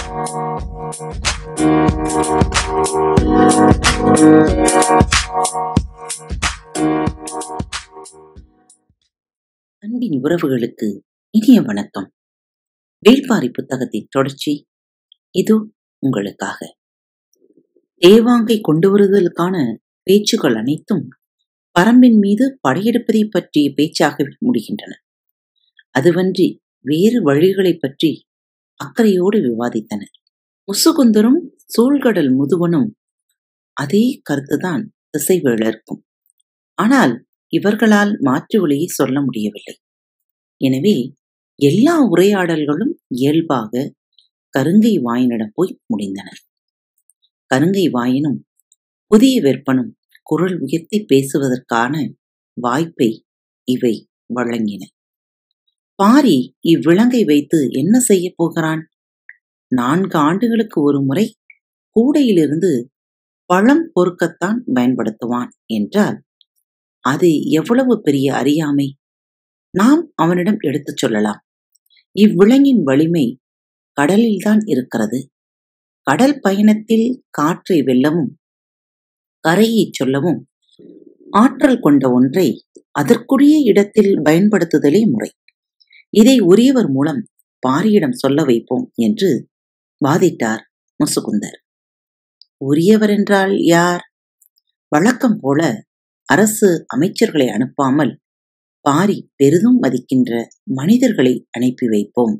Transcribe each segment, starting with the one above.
அன்பின் உறவுகளுக்கு இனிய வணக்கம் வேள்பாரி புத்தகத்தின் தொடர்ச்சி இது உங்களுக்காக தேவாங்கை கொண்டு வருதலுக்கான பேச்சுகள் அனைத்தும் பரம்பின் மீது படையெடுப்பதை பற்றிய பேச்சாகவே முடிகின்றன அதுவன்றி வேறு வழிகளை பற்றி அக்கறையோடு விவாதித்தனர் முசுகுந்தரும் சூழ்கடல் முதுவனும் அதே கருத்துதான் திசைவேளருக்கும் ஆனால் இவர்களால் மாற்று வழியை சொல்ல முடியவில்லை எனவே எல்லா உரையாடல்களும் இயல்பாக கருங்கை வாயினிடம் போய் முடிந்தன கருங்கை வாயினும் புதிய வெப்பனும் குரல் உயர்த்தி பேசுவதற்கான வாய்ப்பை இவை வழங்கின பாரி இவ்விலங்கை வைத்து என்ன செய்ய போகிறான் நான்கு ஆண்டுகளுக்கு ஒரு முறை கூடையிலிருந்து பழம் பொறுக்கத்தான் பயன்படுத்துவான் என்றால் அது எவ்வளவு பெரிய அறியாமை நாம் அவனிடம் எடுத்துச் சொல்லலாம் இவ்விலங்கின் வலிமை கடலில்தான் இருக்கிறது கடல் பயணத்தில் காற்றை வெல்லவும் கரையை சொல்லவும் ஆற்றல் கொண்ட ஒன்றை அதற்குரிய இடத்தில் பயன்படுத்துதலே முறை இதை உரியவர் மூலம் பாரியிடம் சொல்ல வைப்போம் என்று வாதிட்டார் முசுகுந்தர் உரியவர் என்றால் யார் வழக்கம் போல அரசு அமைச்சர்களை அனுப்பாமல் பாரி பெரிதும் மதிக்கின்ற மனிதர்களை அனுப்பி வைப்போம்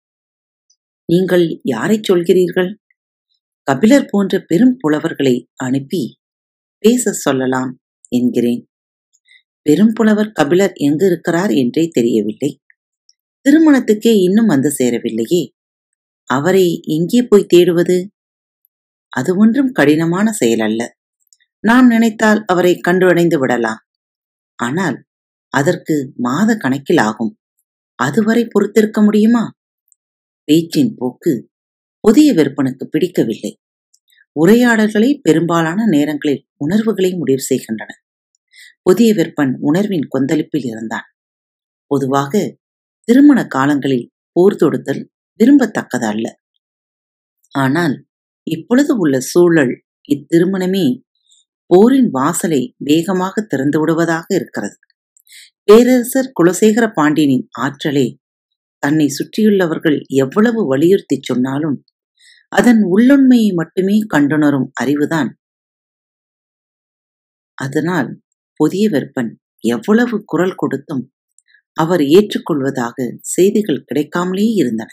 நீங்கள் யாரை சொல்கிறீர்கள் கபிலர் போன்ற பெரும் புலவர்களை அனுப்பி பேச சொல்லலாம் என்கிறேன் பெரும் புலவர் கபிலர் எங்கு இருக்கிறார் என்றே தெரியவில்லை திருமணத்துக்கே இன்னும் வந்து சேரவில்லையே அவரை எங்கே போய் தேடுவது அது ஒன்றும் கடினமான செயல் அல்ல நாம் நினைத்தால் அவரை கண்டுடைந்து விடலாம் ஆனால் அதற்கு மாத கணக்கில் ஆகும் அதுவரை பொறுத்திருக்க முடியுமா பேச்சின் போக்கு புதிய விற்பனுக்கு பிடிக்கவில்லை உரையாடல்களை பெரும்பாலான நேரங்களில் உணர்வுகளை முடிவு செய்கின்றன புதிய விற்பன் உணர்வின் கொந்தளிப்பில் இருந்தான் பொதுவாக திருமண காலங்களில் போர் தொடுத்தல் விரும்பத்தக்கது அல்ல ஆனால் இப்பொழுது உள்ள சூழல் இத்திருமணமே போரின் வாசலை வேகமாக திறந்து விடுவதாக இருக்கிறது பேரரசர் குலசேகர பாண்டியனின் ஆற்றலே தன்னை சுற்றியுள்ளவர்கள் எவ்வளவு வலியுறுத்தி சொன்னாலும் அதன் உள்ளுண்மையை மட்டுமே கண்டுணரும் அறிவுதான் அதனால் புதிய வெப்பன் எவ்வளவு குரல் கொடுத்தும் அவர் ஏற்றுக்கொள்வதாக செய்திகள் கிடைக்காமலே இருந்தன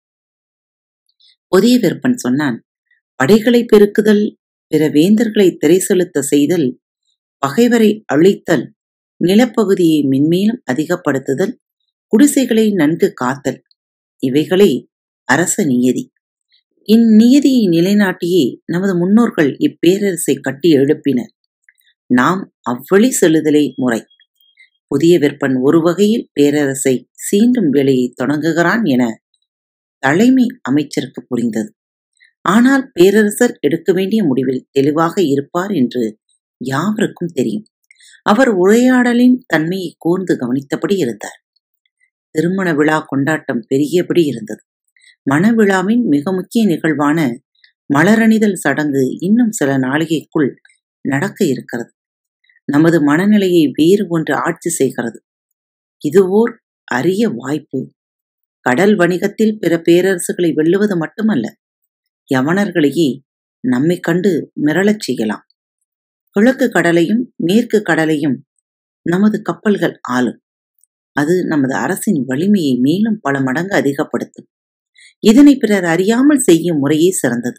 புதிய வெப்பன் சொன்னான் படைகளை பெருக்குதல் பிற வேந்தர்களை திரை செலுத்த செய்தல் பகைவரை அழித்தல் நிலப்பகுதியை மென்மேலும் அதிகப்படுத்துதல் குடிசைகளை நன்கு காத்தல் இவைகளே அரச நியதி இந்நியதியை நிலைநாட்டியே நமது முன்னோர்கள் இப்பேரரசை கட்டி எழுப்பினர் நாம் அவ்வழி செல்லுதலே முறை புதிய விற்பன் ஒரு வகையில் பேரரசை சீண்டும் வேலையை தொடங்குகிறான் என தலைமை அமைச்சருக்கு புரிந்தது ஆனால் பேரரசர் எடுக்க வேண்டிய முடிவில் தெளிவாக இருப்பார் என்று யாவருக்கும் தெரியும் அவர் உரையாடலின் தன்மையை கூர்ந்து கவனித்தபடி இருந்தார் திருமண விழா கொண்டாட்டம் பெரியபடி இருந்தது மணவிழாவின் மிக முக்கிய நிகழ்வான மலரணிதல் சடங்கு இன்னும் சில நாளிகைக்குள் நடக்க இருக்கிறது நமது மனநிலையை வேறு ஒன்று ஆட்சி செய்கிறது இது ஓர் அரிய வாய்ப்பு கடல் வணிகத்தில் பிற பேரரசுகளை வெல்லுவது மட்டுமல்ல யவனர்களையே நம்மை கண்டு மிரளச் செய்யலாம் கிழக்கு கடலையும் மேற்கு கடலையும் நமது கப்பல்கள் ஆளும் அது நமது அரசின் வலிமையை மேலும் பல மடங்கு அதிகப்படுத்தும் இதனை பிறர் அறியாமல் செய்யும் முறையே சிறந்தது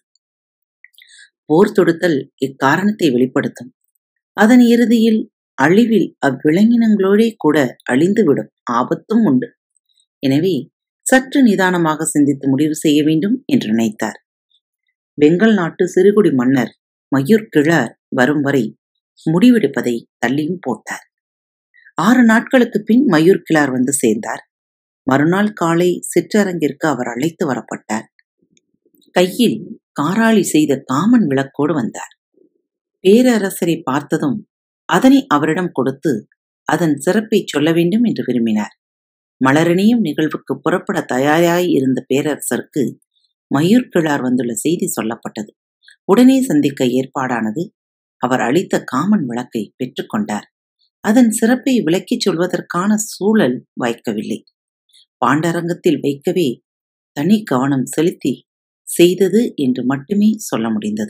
போர் தொடுத்தல் இக்காரணத்தை வெளிப்படுத்தும் அதன் இறுதியில் அழிவில் அவ்விலங்கினங்களோடே கூட அழிந்துவிடும் ஆபத்தும் உண்டு எனவே சற்று நிதானமாக சிந்தித்து முடிவு செய்ய வேண்டும் என்று நினைத்தார் பெங்கல் நாட்டு சிறுகுடி மன்னர் மயூர் கிழார் வரும் வரை முடிவெடுப்பதை தள்ளியும் போட்டார் ஆறு நாட்களுக்கு பின் மயூர் கிளார் வந்து சேர்ந்தார் மறுநாள் காலை சிற்றரங்கிற்கு அவர் அழைத்து வரப்பட்டார் கையில் காராளி செய்த காமன் விளக்கோடு வந்தார் பேரரசரை பார்த்ததும் அதனை அவரிடம் கொடுத்து அதன் சிறப்பை சொல்ல வேண்டும் என்று விரும்பினார் மலரணியும் நிகழ்வுக்கு புறப்பட தயாராய் இருந்த பேரரசருக்கு மயூர் கிழார் வந்துள்ள செய்தி சொல்லப்பட்டது உடனே சந்திக்க ஏற்பாடானது அவர் அளித்த காமன் விளக்கை பெற்றுக்கொண்டார் அதன் சிறப்பை விளக்கிச் சொல்வதற்கான சூழல் வாய்க்கவில்லை பாண்டரங்கத்தில் வைக்கவே தனி கவனம் செலுத்தி செய்தது என்று மட்டுமே சொல்ல முடிந்தது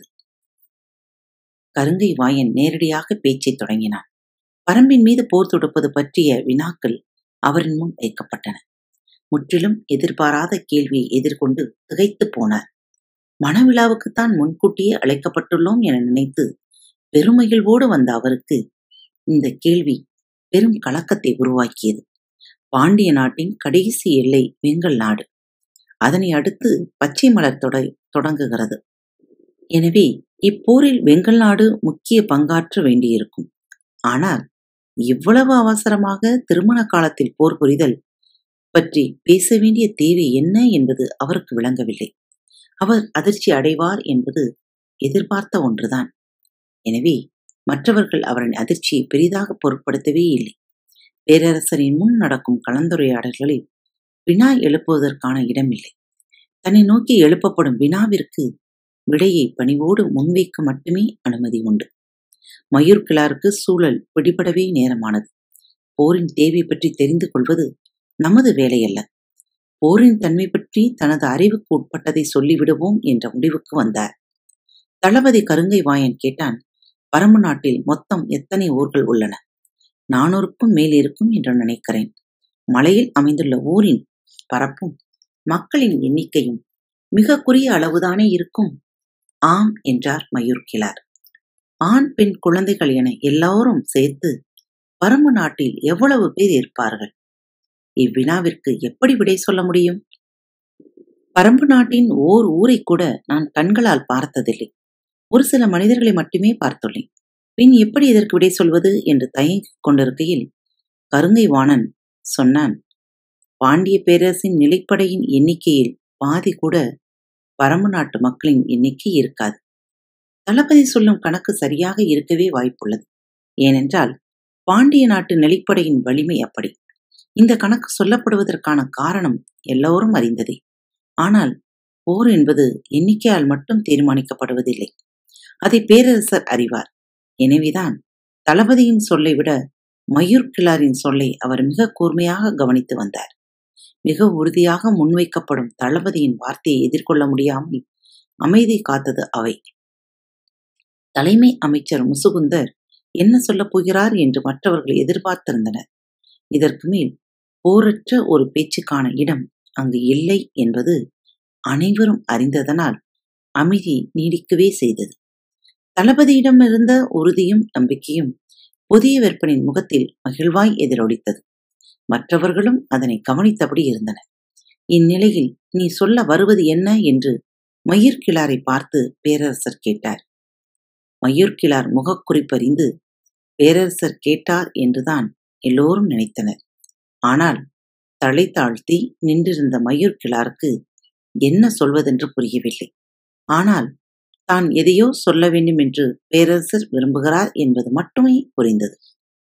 கருங்கை வாயன் நேரடியாக பேச்சை தொடங்கினான் பரம்பின் மீது போர் தொடுப்பது பற்றிய வினாக்கள் அவரின் முன் வைக்கப்பட்டன முற்றிலும் எதிர்பாராத கேள்வியை எதிர்கொண்டு திகைத்து போனார் மனவிழாவுக்குத்தான் முன்கூட்டியே அழைக்கப்பட்டுள்ளோம் என நினைத்து பெருமகிழ்வோடு வந்த அவருக்கு இந்த கேள்வி பெரும் கலக்கத்தை உருவாக்கியது பாண்டிய நாட்டின் கடைசி எல்லை வெங்கல் நாடு அதனை அடுத்து பச்சை மலர் தொட தொடங்குகிறது எனவே இப்போரில் வெங்கல் நாடு முக்கிய பங்காற்ற வேண்டியிருக்கும் ஆனால் இவ்வளவு அவசரமாக திருமண காலத்தில் போர் புரிதல் பற்றி பேச வேண்டிய தேவை என்ன என்பது அவருக்கு விளங்கவில்லை அவர் அதிர்ச்சி அடைவார் என்பது எதிர்பார்த்த ஒன்றுதான் எனவே மற்றவர்கள் அவரின் அதிர்ச்சியை பெரிதாக பொருட்படுத்தவே இல்லை பேரரசரின் முன் நடக்கும் கலந்துரையாடல்களில் வினா எழுப்புவதற்கான இடமில்லை தன்னை நோக்கி எழுப்பப்படும் வினாவிற்கு விடையை பணிவோடு முன்வைக்க மட்டுமே அனுமதி உண்டு மயூர் கிளாருக்கு சூழல் பிடிபடவே நேரமானது போரின் தேவை பற்றி தெரிந்து கொள்வது நமது வேலையல்ல போரின் தன்மை பற்றி தனது அறிவுக்கு உட்பட்டதை சொல்லிவிடுவோம் என்ற முடிவுக்கு வந்தார் தளபதி கருங்கை வாயன் கேட்டான் பரம்பு நாட்டில் மொத்தம் எத்தனை ஊர்கள் உள்ளன நானூறுக்கும் மேல் இருக்கும் என்று நினைக்கிறேன் மலையில் அமைந்துள்ள ஊரின் பரப்பும் மக்களின் எண்ணிக்கையும் மிக குறைய அளவுதானே இருக்கும் ஆம் என்றார் மயூர் கிளார் ஆண் பெண் குழந்தைகள் என எல்லோரும் சேர்த்து பரம்பு நாட்டில் எவ்வளவு பேர் இருப்பார்கள் இவ்வினாவிற்கு எப்படி விடை சொல்ல முடியும் பரம்பு நாட்டின் ஓர் ஊரை கூட நான் கண்களால் பார்த்ததில்லை ஒரு சில மனிதர்களை மட்டுமே பார்த்துள்ளேன் பின் எப்படி இதற்கு விடை சொல்வது என்று தயங்கிக் கொண்டிருக்கையில் கருங்கை வாணன் சொன்னான் பாண்டிய பேரரசின் நிலைப்படையின் எண்ணிக்கையில் பாதி கூட பரம்பு நாட்டு மக்களின் எண்ணிக்கை இருக்காது தளபதி சொல்லும் கணக்கு சரியாக இருக்கவே வாய்ப்புள்ளது ஏனென்றால் பாண்டிய நாட்டு நிலைப்படையின் வலிமை அப்படி இந்த கணக்கு சொல்லப்படுவதற்கான காரணம் எல்லோரும் அறிந்ததே ஆனால் போர் என்பது எண்ணிக்கையால் மட்டும் தீர்மானிக்கப்படுவதில்லை அதை பேரரசர் அறிவார் எனவேதான் தளபதியின் சொல்லை விட மயூர் கிளாரின் சொல்லை அவர் மிக கூர்மையாக கவனித்து வந்தார் மிக உறுதியாக முன்வைக்கப்படும் தளபதியின் வார்த்தையை எதிர்கொள்ள முடியாமல் அமைதி காத்தது அவை தலைமை அமைச்சர் முசுகுந்தர் என்ன சொல்லப் போகிறார் என்று மற்றவர்கள் எதிர்பார்த்திருந்தனர் இதற்கு மேல் போரற்ற ஒரு பேச்சுக்கான இடம் அங்கு இல்லை என்பது அனைவரும் அறிந்ததனால் அமைதி நீடிக்கவே செய்தது தளபதியிடம் இருந்த உறுதியும் நம்பிக்கையும் புதிய வெப்பனின் முகத்தில் மகிழ்வாய் எதிரொலித்தது மற்றவர்களும் அதனை கவனித்தபடி இருந்தனர் இந்நிலையில் நீ சொல்ல வருவது என்ன என்று மயிர்கிழாரை பார்த்து பேரரசர் கேட்டார் மயூர்கிழார் முகக்குறிப்பறிந்து பேரரசர் கேட்டார் என்றுதான் எல்லோரும் நினைத்தனர் ஆனால் தலை தாழ்த்தி நின்றிருந்த மயூர் கிளாருக்கு என்ன சொல்வதென்று புரியவில்லை ஆனால் தான் எதையோ சொல்ல வேண்டும் என்று பேரரசர் விரும்புகிறார் என்பது மட்டுமே புரிந்தது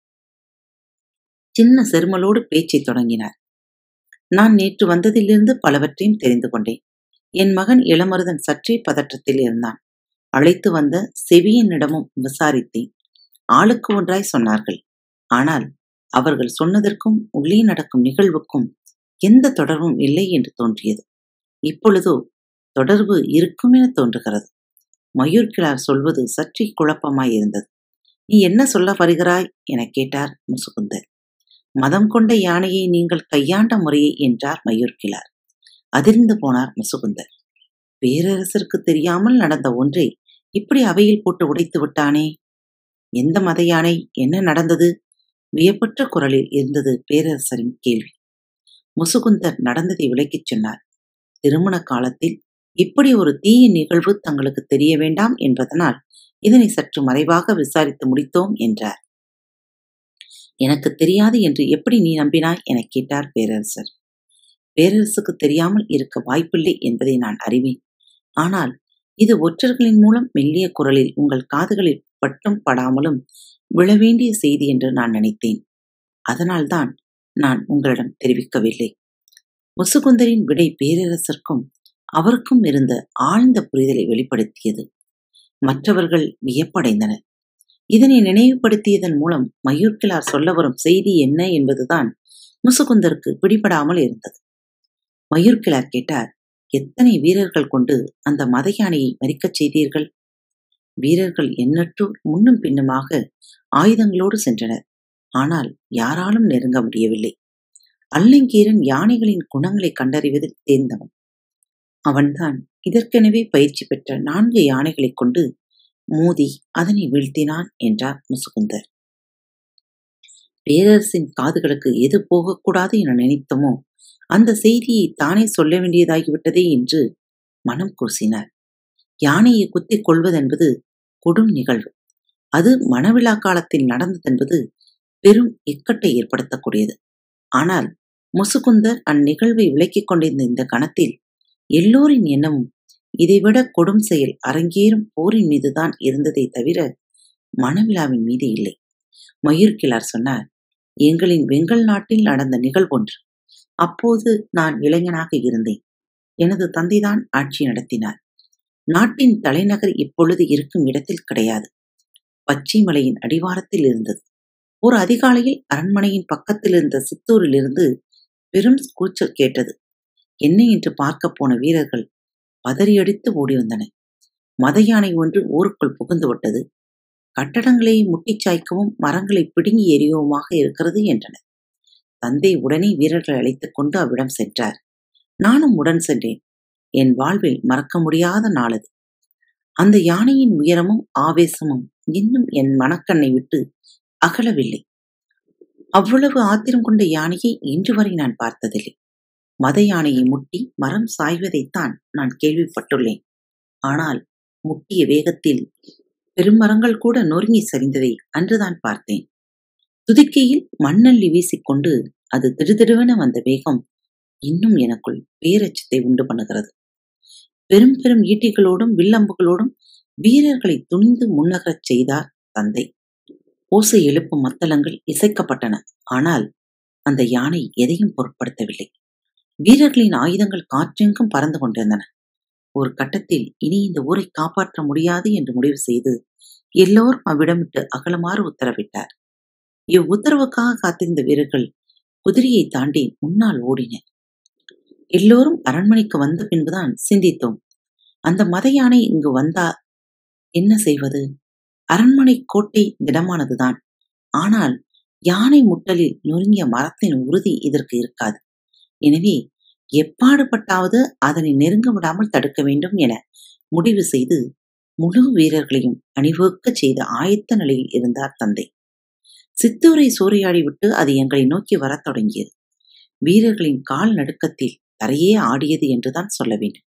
சின்ன செருமலோடு பேச்சை தொடங்கினார் நான் நேற்று வந்ததிலிருந்து பலவற்றையும் தெரிந்து கொண்டேன் என் மகன் இளமருதன் சற்றே பதற்றத்தில் இருந்தான் அழைத்து வந்த செவியனிடமும் விசாரித்தேன் ஆளுக்கு ஒன்றாய் சொன்னார்கள் ஆனால் அவர்கள் சொன்னதற்கும் உள்ளே நடக்கும் நிகழ்வுக்கும் எந்த தொடர்பும் இல்லை என்று தோன்றியது இப்பொழுதோ தொடர்பு இருக்கும் என தோன்றுகிறது மயூர்கிழார் சொல்வது சற்றே குழப்பமாயிருந்தது நீ என்ன சொல்ல வருகிறாய் என கேட்டார் முசுகுந்தர் மதம் கொண்ட யானையை நீங்கள் கையாண்ட முறையை என்றார் மயூர்கிழார் அதிர்ந்து போனார் முசுகுந்தர் பேரரசருக்கு தெரியாமல் நடந்த ஒன்றை இப்படி அவையில் போட்டு உடைத்து விட்டானே எந்த மத யானை என்ன நடந்தது வியப்பற்ற குரலில் இருந்தது பேரரசரின் கேள்வி முசுகுந்தர் நடந்ததை விளக்கிச் சொன்னார் திருமண காலத்தில் இப்படி ஒரு தீய நிகழ்வு தங்களுக்கு தெரிய வேண்டாம் என்பதனால் இதனை சற்று மறைவாக விசாரித்து முடித்தோம் என்றார் எனக்கு தெரியாது என்று எப்படி நீ நம்பினாய் என கேட்டார் பேரரசர் பேரரசுக்கு தெரியாமல் இருக்க வாய்ப்பில்லை என்பதை நான் அறிவேன் ஆனால் இது ஒற்றர்களின் மூலம் மெல்லிய குரலில் உங்கள் காதுகளில் பட்டும் படாமலும் விழவேண்டிய செய்தி என்று நான் நினைத்தேன் அதனால்தான் நான் உங்களிடம் தெரிவிக்கவில்லை முசுகுந்தரின் விடை பேரரசர்க்கும் அவருக்கும் இருந்த ஆழ்ந்த புரிதலை வெளிப்படுத்தியது மற்றவர்கள் வியப்படைந்தனர் இதனை நினைவுபடுத்தியதன் மூலம் மயூர்கிழார் சொல்ல வரும் செய்தி என்ன என்பதுதான் முசுகுந்தருக்கு பிடிபடாமல் இருந்தது மயூர்கிழார் கேட்டார் எத்தனை வீரர்கள் கொண்டு அந்த மத யானையை மறிக்கச் செய்தீர்கள் வீரர்கள் எண்ணற்றோர் முன்னும் பின்னுமாக ஆயுதங்களோடு சென்றனர் ஆனால் யாராலும் நெருங்க முடியவில்லை அல்லங்கீரன் யானைகளின் குணங்களை கண்டறிவதில் தேர்ந்தவன் அவன்தான் இதற்கெனவே பயிற்சி பெற்ற நான்கு யானைகளைக் கொண்டு மோதி அதனை வீழ்த்தினான் என்றார் முசுகுந்தர் பேரரசின் காதுகளுக்கு எது போகக்கூடாது என நினைத்தமோ அந்த செய்தியை தானே சொல்ல வேண்டியதாகிவிட்டதே என்று மனம் கூசினார் யானையை குத்திக் கொள்வதென்பது கொடும் நிகழ்வு அது மணவிழா காலத்தில் நடந்ததென்பது பெரும் இக்கட்டை ஏற்படுத்தக்கூடியது ஆனால் முசுகுந்தர் அந்நிகழ்வை விளக்கிக் கொண்டிருந்த இந்த கணத்தில் எல்லோரின் எண்ணமும் இதைவிட கொடும் செயல் அரங்கேறும் போரின் மீதுதான் இருந்ததை தவிர மணவிழாவின் மீது இல்லை மயூர்கிழார் சொன்னார் எங்களின் வெங்கல் நாட்டில் நடந்த நிகழ்வொன்று அப்போது நான் இளைஞனாக இருந்தேன் எனது தந்தைதான் ஆட்சி நடத்தினார் நாட்டின் தலைநகர் இப்பொழுது இருக்கும் இடத்தில் கிடையாது பச்சை மலையின் அடிவாரத்தில் இருந்தது ஒரு அதிகாலையில் அரண்மனையின் பக்கத்தில் இருந்த சித்தூரிலிருந்து பெரும் கூச்சல் கேட்டது என்ன என்று பார்க்க போன வீரர்கள் பதறியடித்து ஓடி வந்தனர் மத யானை ஒன்று ஊருக்குள் புகுந்து விட்டது கட்டடங்களை முட்டிச் சாய்க்கவும் மரங்களை பிடுங்கி எறியவுமாக இருக்கிறது என்றனர் தந்தை உடனே வீரர்களை அழைத்துக் கொண்டு அவ்விடம் சென்றார் நானும் உடன் சென்றேன் என் வாழ்வில் மறக்க முடியாத நாளது அந்த யானையின் உயரமும் ஆவேசமும் இன்னும் என் மனக்கண்ணை விட்டு அகலவில்லை அவ்வளவு ஆத்திரம் கொண்ட யானையை இன்று வரை நான் பார்த்ததில்லை மத யானையை முட்டி மரம் சாய்வதைத்தான் நான் கேள்விப்பட்டுள்ளேன் ஆனால் முட்டிய வேகத்தில் பெருமரங்கள் கூட நொறுங்கி சரிந்ததை அன்றுதான் பார்த்தேன் துதிக்கையில் மண்ணள்ளி வீசிக்கொண்டு அது திடுதிடுவென வந்த வேகம் இன்னும் எனக்குள் பேரச்சத்தை உண்டு பண்ணுகிறது பெரும் பெரும் ஈட்டிகளோடும் வில்லம்புகளோடும் வீரர்களை துணிந்து முன்னகரச் செய்தார் தந்தை ஓசை எழுப்பும் மத்தளங்கள் இசைக்கப்பட்டன ஆனால் அந்த யானை எதையும் பொருட்படுத்தவில்லை வீரர்களின் ஆயுதங்கள் காற்றெங்கும் பறந்து கொண்டிருந்தன ஒரு கட்டத்தில் இனி இந்த ஊரை காப்பாற்ற முடியாது என்று முடிவு செய்து எல்லோரும் அவ்விடமிட்டு அகலமாறு உத்தரவிட்டார் இவ்வுத்தரவுக்காக காத்திருந்த வீரர்கள் குதிரையை தாண்டி முன்னால் ஓடினர் எல்லோரும் அரண்மனைக்கு வந்த பின்புதான் சிந்தித்தோம் அந்த மத யானை இங்கு வந்தா என்ன செய்வது அரண்மனை கோட்டை திடமானதுதான் ஆனால் யானை முட்டலில் நொறுங்கிய மரத்தின் உறுதி இதற்கு இருக்காது எனவே எப்பாடுபட்டாவது அதனை நெருங்க விடாமல் தடுக்க வேண்டும் என முடிவு செய்து முழு வீரர்களையும் அணிவகுக்க செய்த ஆயத்த நிலையில் இருந்தார் தந்தை சித்தூரை சூறையாடி விட்டு அது எங்களை நோக்கி வரத் தொடங்கியது வீரர்களின் கால் நடுக்கத்தில் தரையே ஆடியது என்றுதான் சொல்ல வேண்டும்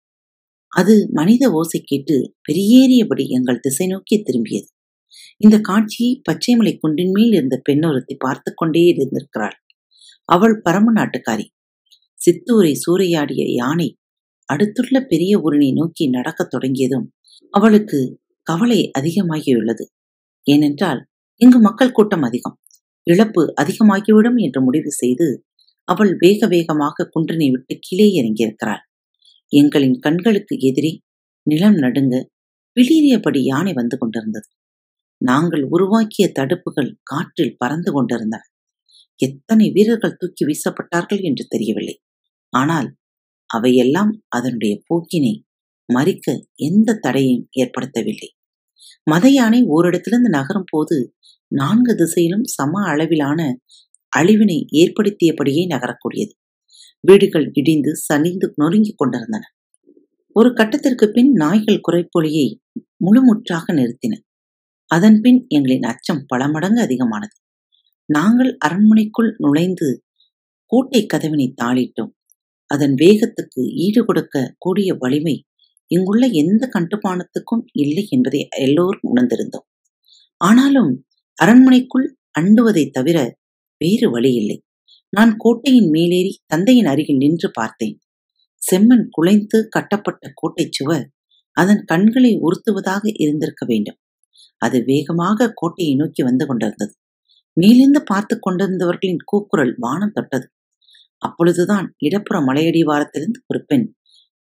அது மனித ஓசை கேட்டு பெரியேறியபடி எங்கள் திசை நோக்கி திரும்பியது இந்த காட்சியை பச்சைமலை குன்றின் மேல் இருந்த பெண்ணொருத்தி பார்த்து கொண்டே இருந்திருக்கிறாள் அவள் பரம நாட்டுக்காரி சித்தூரை சூறையாடிய யானை அடுத்துள்ள பெரிய ஊரினை நோக்கி நடக்கத் தொடங்கியதும் அவளுக்கு கவலை அதிகமாகியுள்ளது ஏனென்றால் இங்கு மக்கள் கூட்டம் அதிகம் இழப்பு அதிகமாகிவிடும் என்று முடிவு செய்து அவள் வேக வேகமாக குன்றினை விட்டு கீழே இறங்கியிருக்கிறாள் எங்களின் கண்களுக்கு எதிரே நிலம் நடுங்க பிளிரியபடி யானை வந்து கொண்டிருந்தது நாங்கள் உருவாக்கிய தடுப்புகள் காற்றில் பறந்து கொண்டிருந்தன எத்தனை வீரர்கள் தூக்கி வீசப்பட்டார்கள் என்று தெரியவில்லை ஆனால் அவையெல்லாம் அதனுடைய போக்கினை மறிக்க எந்த தடையும் ஏற்படுத்தவில்லை மத யானை ஓரிடத்திலிருந்து நகரும் போது நான்கு திசையிலும் சம அளவிலான அழிவினை ஏற்படுத்தியபடியே நகரக்கூடியது வீடுகள் இடிந்து சனிந்து நொறுங்கிக் கொண்டிருந்தன ஒரு கட்டத்திற்கு பின் நாய்கள் குறைப்பொலியை முழுமுற்றாக நிறுத்தின அதன் பின் எங்களின் அச்சம் பல மடங்கு அதிகமானது நாங்கள் அரண்மனைக்குள் நுழைந்து கோட்டை கதவினை தாளிட்டோம் அதன் வேகத்துக்கு ஈடு கொடுக்க கூடிய வலிமை இங்குள்ள எந்த கட்டுப்பானத்துக்கும் இல்லை என்பதை எல்லோரும் உணர்ந்திருந்தோம் ஆனாலும் அரண்மனைக்குள் அண்டுவதை தவிர வேறு வழி இல்லை நான் கோட்டையின் மேலேறி தந்தையின் அருகில் நின்று பார்த்தேன் செம்மண் குலைந்து கட்டப்பட்ட கோட்டை சுவர் அதன் கண்களை உறுத்துவதாக இருந்திருக்க வேண்டும் அது வேகமாக கோட்டையை நோக்கி வந்து கொண்டிருந்தது மேலிருந்து பார்த்து கொண்டிருந்தவர்களின் கூக்குரல் வானம் தொட்டது அப்பொழுதுதான் இடப்புற மலையடிவாரத்திலிருந்து ஒரு பெண்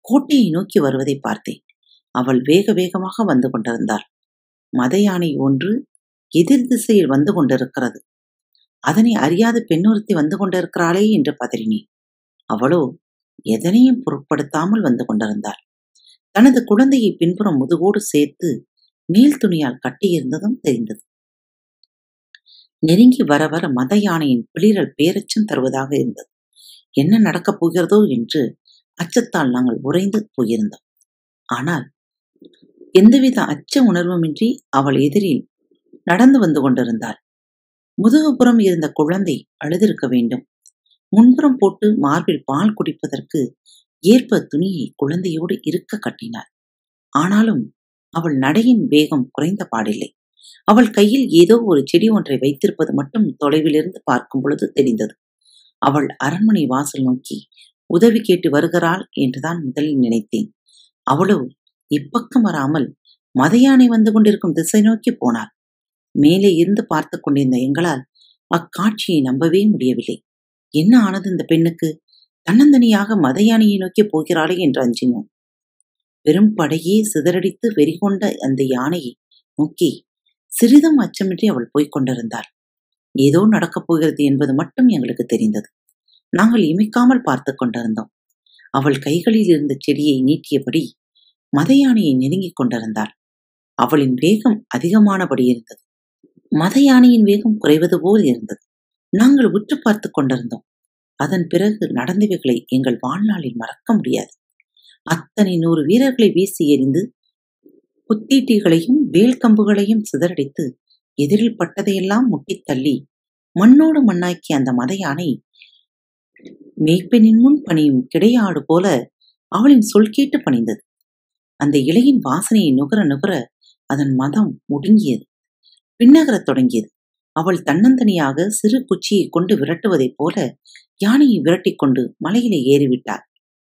கோட்டையை நோக்கி வருவதை பார்த்தேன் அவள் வேக வேகமாக வந்து கொண்டிருந்தாள் மத யானை ஒன்று எதிர் திசையில் வந்து கொண்டிருக்கிறது அதனை அறியாத பெண்ணொருத்தி வந்து கொண்டிருக்கிறாளே என்று பதறினேன் அவளோ எதனையும் பொருட்படுத்தாமல் வந்து கொண்டிருந்தாள் தனது குழந்தையை பின்புறம் முதுகோடு சேர்த்து மேல் துணியால் கட்டியிருந்ததும் தெரிந்தது நெருங்கி வர வர மத யானையின் பிளிரல் பேரச்சம் தருவதாக இருந்தது என்ன நடக்கப் போகிறதோ என்று அச்சத்தால் நாங்கள் உறைந்து போயிருந்தோம் ஆனால் எந்தவித அச்ச உணர்வுமின்றி அவள் எதிரில் நடந்து வந்து கொண்டிருந்தாள் முதுகுப்புறம் இருந்த குழந்தை அழுதிருக்க வேண்டும் முன்புறம் போட்டு மார்பில் பால் குடிப்பதற்கு ஏற்ப துணியை குழந்தையோடு இருக்க கட்டினாள் ஆனாலும் அவள் நடையின் வேகம் குறைந்த பாடில்லை அவள் கையில் ஏதோ ஒரு செடி ஒன்றை வைத்திருப்பது மட்டும் தொலைவிலிருந்து பார்க்கும் பொழுது தெரிந்தது அவள் அரண்மனை வாசல் நோக்கி உதவி கேட்டு வருகிறாள் என்றுதான் முதலில் நினைத்தேன் அவளோ இப்பக்கம் வராமல் மதையானை வந்து கொண்டிருக்கும் திசை நோக்கி போனாள் மேலே இருந்து பார்த்து கொண்டிருந்த எங்களால் அக்காட்சியை நம்பவே முடியவில்லை என்ன ஆனது இந்த பெண்ணுக்கு தன்னந்தனியாக மதையானையை நோக்கி போகிறாளே என்று அஞ்சினோம் பெரும் படையே சிதறடித்து வெறிகொண்ட அந்த யானையை நோக்கி சிறிதும் அச்சமின்றி அவள் போய்க் கொண்டிருந்தாள் ஏதோ நடக்கப் போகிறது என்பது மட்டும் எங்களுக்கு தெரிந்தது நாங்கள் இமைக்காமல் பார்த்து கொண்டிருந்தோம் அவள் கைகளில் இருந்த செடியை நீட்டியபடி மத யானையை நெருங்கிக் கொண்டிருந்தாள் அவளின் வேகம் அதிகமானபடி இருந்தது மத யானையின் வேகம் குறைவது போல் இருந்தது நாங்கள் உற்று பார்த்து கொண்டிருந்தோம் அதன் பிறகு நடந்தவைகளை எங்கள் வாழ்நாளில் மறக்க முடியாது அத்தனை நூறு வீரர்களை வீசி எறிந்து குத்தீட்டிகளையும் வேல் கம்புகளையும் சிதறடித்து எதிரில் பட்டதையெல்லாம் முட்டித் தள்ளி மண்ணோடு மண்ணாக்கிய அந்த மத யானை மெய்ப்பெண்ணின் முன் பணியும் கிடையாடு போல அவளின் சொல் கேட்டு பணிந்தது அந்த இலையின் வாசனையை நுகர நுகர அதன் மதம் முடுங்கியது பின்னகரத் தொடங்கியது அவள் தன்னந்தனியாக சிறு குச்சியை கொண்டு விரட்டுவதைப் போல யானையை விரட்டிக் கொண்டு மலையிலே ஏறிவிட்டாள்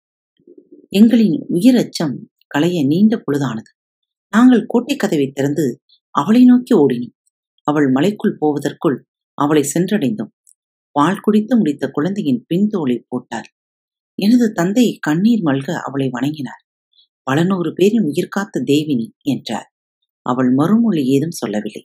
எங்களின் உயிர் அச்சம் களைய நீண்ட பொழுதானது நாங்கள் கோட்டை கதவை திறந்து அவளை நோக்கி ஓடினோம் அவள் மலைக்குள் போவதற்குள் அவளை சென்றடைந்தோம் பால் குடித்து முடித்த குழந்தையின் பின்தோலை போட்டார் எனது தந்தை கண்ணீர் மல்க அவளை வணங்கினார் பல நூறு பேரின் உயிர் காத்த தேவினி என்றார் அவள் மறுமொழி ஏதும் சொல்லவில்லை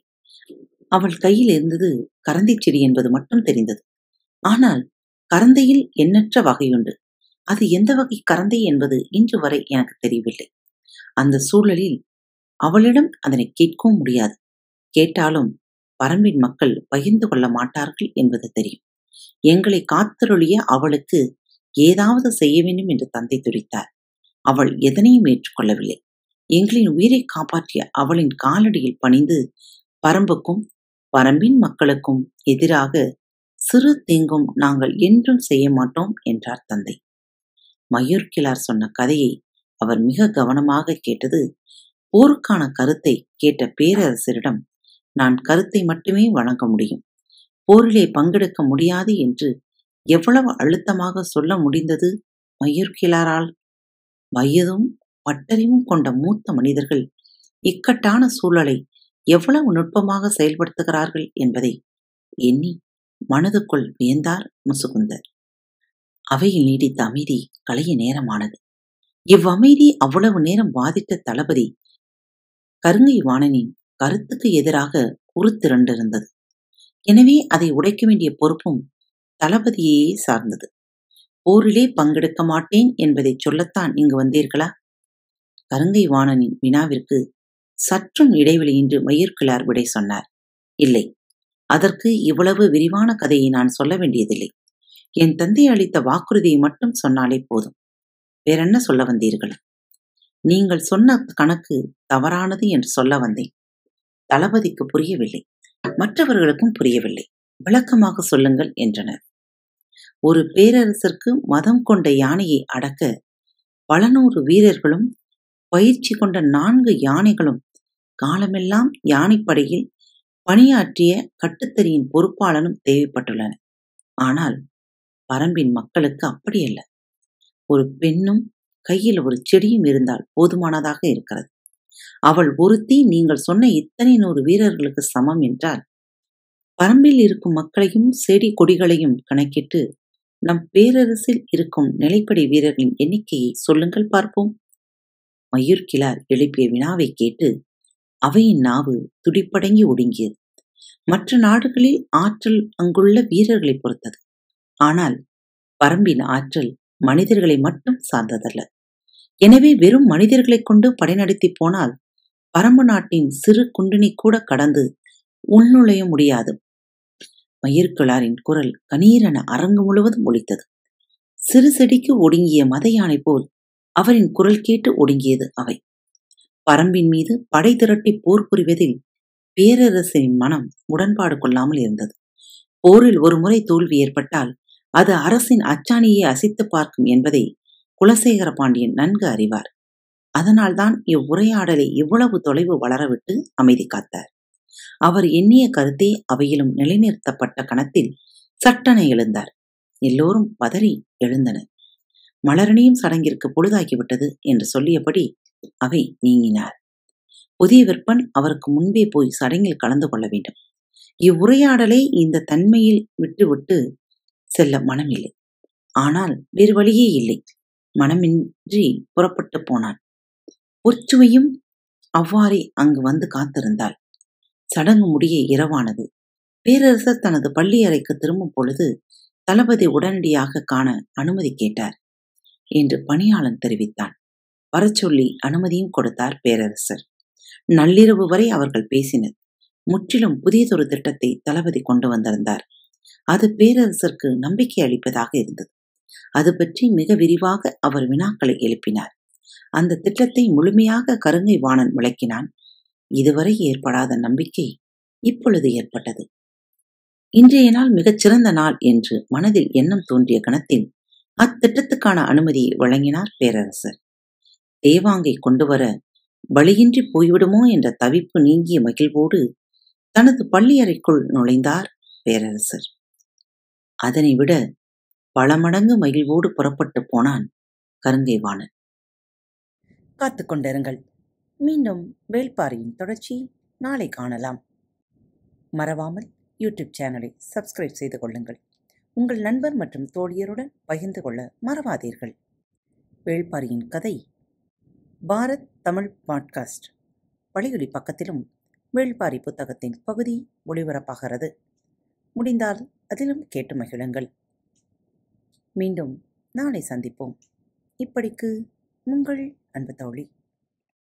அவள் கையில் இருந்தது கரந்தை செடி என்பது மட்டும் தெரிந்தது ஆனால் கரந்தையில் எண்ணற்ற வகையுண்டு அது எந்த வகை கரந்தை என்பது இன்று வரை எனக்கு தெரியவில்லை அந்த சூழலில் அவளிடம் அதனை கேட்கவும் முடியாது கேட்டாலும் பரம்பின் மக்கள் பகிர்ந்து கொள்ள மாட்டார்கள் என்பது தெரியும் எங்களை காத்தருளிய அவளுக்கு ஏதாவது செய்ய வேண்டும் என்று தந்தை துடித்தார் அவள் எதனையும் ஏற்றுக்கொள்ளவில்லை எங்களின் உயிரை காப்பாற்றிய அவளின் காலடியில் பணிந்து பரம்புக்கும் பரம்பின் மக்களுக்கும் எதிராக சிறு தீங்கும் நாங்கள் என்றும் செய்ய மாட்டோம் என்றார் தந்தை மயூர்கிழார் சொன்ன கதையை அவர் மிக கவனமாக கேட்டது போருக்கான கருத்தை கேட்ட பேரரசரிடம் நான் கருத்தை மட்டுமே வழங்க முடியும் போரிலே பங்கெடுக்க முடியாது என்று எவ்வளவு அழுத்தமாக சொல்ல முடிந்தது மயூர்கிழாரால் வயதும் பட்டறிவும் கொண்ட மூத்த மனிதர்கள் இக்கட்டான சூழலை எவ்வளவு நுட்பமாக செயல்படுத்துகிறார்கள் என்பதை எண்ணி மனதுக்குள் வியந்தார் முசுகுந்தர் அவையில் நீடித்த அமைதி களைய நேரமானது இவ்வமைதி அவ்வளவு நேரம் வாதிட்ட தளபதி கருங்கை வாணனின் கருத்துக்கு எதிராக உருத்திரண்டிருந்தது எனவே அதை உடைக்க வேண்டிய பொறுப்பும் தளபதியே சார்ந்தது போரிலே பங்கெடுக்க மாட்டேன் என்பதை சொல்லத்தான் இங்கு வந்தீர்களா கருங்கை வாணனின் வினாவிற்கு சற்றும் இடைவெளியின்றி மயிர்கிழார் விடை சொன்னார் இல்லை அதற்கு இவ்வளவு விரிவான கதையை நான் சொல்ல வேண்டியதில்லை என் தந்தை அளித்த வாக்குறுதியை மட்டும் சொன்னாலே போதும் வேறென்ன சொல்ல வந்தீர்கள் நீங்கள் சொன்ன கணக்கு தவறானது என்று சொல்ல வந்தேன் தளபதிக்கு புரியவில்லை மற்றவர்களுக்கும் புரியவில்லை விளக்கமாக சொல்லுங்கள் என்றனர் ஒரு பேரரசருக்கு மதம் கொண்ட யானையை அடக்க பல நூறு வீரர்களும் பயிற்சி கொண்ட நான்கு யானைகளும் காலமெல்லாம் யானைப்படையில் பணியாற்றிய கட்டுத்தறியின் பொறுப்பாளனும் தேவைப்பட்டுள்ளன ஆனால் பரம்பின் மக்களுக்கு அப்படியல்ல ஒரு பெண்ணும் கையில் ஒரு செடியும் இருந்தால் போதுமானதாக இருக்கிறது அவள் ஒருத்தி நீங்கள் சொன்ன இத்தனை நூறு வீரர்களுக்கு சமம் என்றால் பரம்பில் இருக்கும் மக்களையும் செடி கொடிகளையும் கணக்கிட்டு நம் பேரரசில் இருக்கும் நிலைப்படை வீரர்களின் எண்ணிக்கையை சொல்லுங்கள் பார்ப்போம் மயூர் கிளார் எழுப்பிய வினாவை கேட்டு அவையின் நாவு துடிப்படங்கி ஒடுங்கியது மற்ற நாடுகளில் ஆற்றல் அங்குள்ள வீரர்களை பொறுத்தது ஆனால் பரம்பின் ஆற்றல் மனிதர்களை மட்டும் சார்ந்ததல்ல எனவே வெறும் மனிதர்களைக் கொண்டு படைநடத்தி போனால் பரம்பு நாட்டின் சிறு குண்டினை கூட கடந்து உள்நுழைய முடியாது மயிர்கிழாரின் குரல் கணீரென அரங்கு முழுவதும் ஒலித்தது சிறு செடிக்கு ஒடுங்கிய மத யானை போல் அவரின் குரல் கேட்டு ஒடுங்கியது அவை பரம்பின் மீது படை திரட்டி போர் புரிவதில் பேரரசரின் மனம் உடன்பாடு கொள்ளாமல் இருந்தது போரில் ஒரு முறை தோல்வி ஏற்பட்டால் அது அரசின் அச்சாணியை அசைத்து பார்க்கும் என்பதை குலசேகர பாண்டியன் நன்கு அறிவார் அதனால்தான் இவ்வுரையாடலை இவ்வளவு தொலைவு வளரவிட்டு அமைதி காத்தார் அவர் எண்ணிய கருத்தே அவையிலும் நிலைநிறுத்தப்பட்ட கணத்தில் சட்டென எழுந்தார் எல்லோரும் பதறி எழுந்தனர் மலரணியும் சடங்கிற்கு பொழுதாகிவிட்டது என்று சொல்லியபடி அவை நீங்கினார் புதிய விற்பன் அவருக்கு முன்பே போய் சடங்கில் கலந்து கொள்ள வேண்டும் இவ்வுரையாடலை இந்த தன்மையில் விட்டுவிட்டு செல்ல மனமில்லை ஆனால் வேறு வழியே இல்லை மனமின்றி புறப்பட்டு போனான் பொற்சுவையும் அவ்வாறே அங்கு வந்து காத்திருந்தாள் சடங்கு முடிய இரவானது பேரரசர் தனது பள்ளி அறைக்கு திரும்பும் பொழுது தளபதி உடனடியாக காண அனுமதி கேட்டார் என்று பணியாளன் தெரிவித்தான் வரச்சொல்லி அனுமதியும் கொடுத்தார் பேரரசர் நள்ளிரவு வரை அவர்கள் பேசினர் முற்றிலும் புதியதொரு திட்டத்தை தளபதி கொண்டு வந்திருந்தார் அது பேரரசருக்கு நம்பிக்கை அளிப்பதாக இருந்தது அது பற்றி மிக விரிவாக அவர் வினாக்களை எழுப்பினார் அந்த திட்டத்தை முழுமையாக கருங்கை வாணன் விளக்கினான் இதுவரை ஏற்படாத நம்பிக்கை இப்பொழுது ஏற்பட்டது இன்றைய நாள் மிகச் சிறந்த நாள் என்று மனதில் எண்ணம் தோன்றிய கணத்தில் அத்திட்டத்துக்கான அனுமதியை வழங்கினார் பேரரசர் தேவாங்கை கொண்டு வர வழியின்றி போய்விடுமோ என்ற தவிப்பு நீங்கிய மகிழ்வோடு தனது பள்ளியறைக்குள் நுழைந்தார் பேரரசர் அதனை விட பல மடங்கு மகிழ்வோடு புறப்பட்டு போனான் கருங்கை வாணன் காத்து கொண்டிருங்கள் மீண்டும் வேள்பாரியின் தொடர்ச்சி நாளை காணலாம் மறவாமல் யூடியூப் சேனலை சப்ஸ்கிரைப் செய்து கொள்ளுங்கள் உங்கள் நண்பர் மற்றும் தோழியருடன் பகிர்ந்து கொள்ள மறவாதீர்கள் வேள்பாரியின் கதை பாரத் தமிழ் பாட்காஸ்ட் வழியொலி பக்கத்திலும் வேள்பாரி புத்தகத்தின் பகுதி ஒளிபரப்பாகிறது முடிந்தால் அதிலும் கேட்டு மகிழுங்கள் மீண்டும் நாளை சந்திப்போம் இப்படிக்கு உங்கள் அன்பு தோழி